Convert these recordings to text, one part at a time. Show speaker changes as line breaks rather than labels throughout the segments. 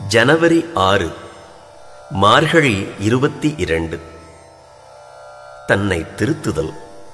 ஜனவரி ஆறு மார்கழி இருபத்தி இரண்டு தன்னை திருத்துதல்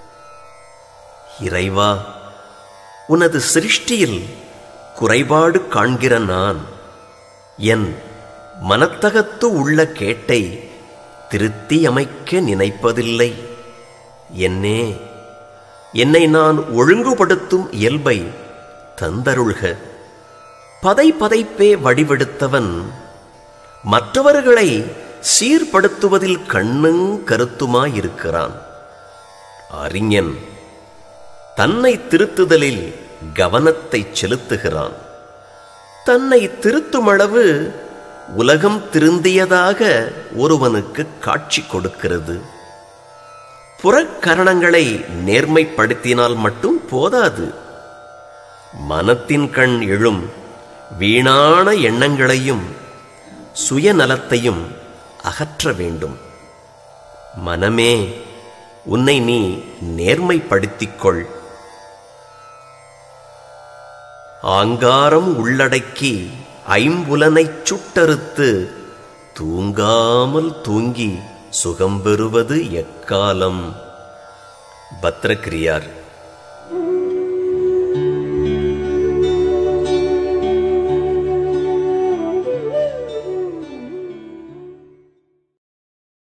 இறைவா உனது சிருஷ்டியில் குறைபாடு காண்கிற நான் என் மனத்தகத்து உள்ள கேட்டை திருத்தி அமைக்க நினைப்பதில்லை என்னே என்னை நான் ஒழுங்குபடுத்தும் இயல்பை தந்தருள்க பதை பதைப்பே வடிவெடுத்தவன் மற்றவர்களை சீர்படுத்துவதில் கண்ணுங் கருத்துமாயிருக்கிறான் அறிஞன் தன்னை திருத்துதலில் கவனத்தை செலுத்துகிறான் தன்னை திருத்துமளவு உலகம் திருந்தியதாக ஒருவனுக்கு காட்சி கொடுக்கிறது புறக்கரணங்களை நேர்மைப்படுத்தினால் மட்டும் போதாது மனத்தின் கண் எழும் வீணான எண்ணங்களையும் சுயநலத்தையும் அகற்ற வேண்டும் மனமே உன்னை நீ நேர்மைப்படுத்திக் கொள் ஆங்காரம் உள்ளடக்கி ஐம்புலனைச் சுட்டறுத்து தூங்காமல் தூங்கி சுகம் பெறுவது எக்காலம் பத்ரகிரியார்